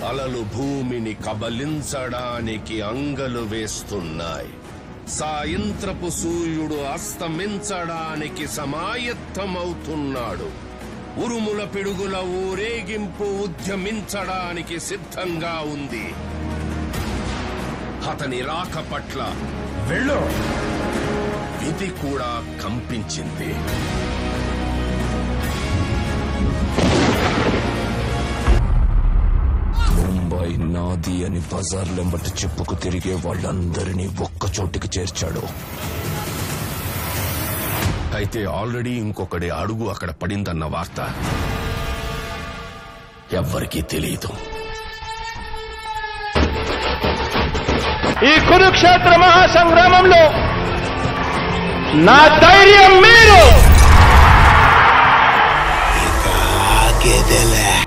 అలలు భూమిని కబలించడానికి అంగలు వేస్తున్నాయి సాయంత్రపు సూర్యుడు అస్తమించడానికి సమాయత్తమవుతున్నాడు ఉరుముల పిడుగుల ఊరేగింపు ఉద్యమించడానికి సిద్ధంగా ఉంది అతని రాక పట్ల వెళ్ళు విధి కూడా కంపించింది ముంబై నాది అని బజార్లెంబటి చెప్పుకు తిరిగే వాళ్ళందరినీ ఒక్క చోటికి చేర్చాడు అయితే ఆల్రెడీ ఇంకొకటి అడుగు అక్కడ పడిందన్న వార్త ఎవ్వరికీ తెలియదు ఈ కురుక్షేత్ర మహాసంగ్రామంలో నా ధైర్యం మీరు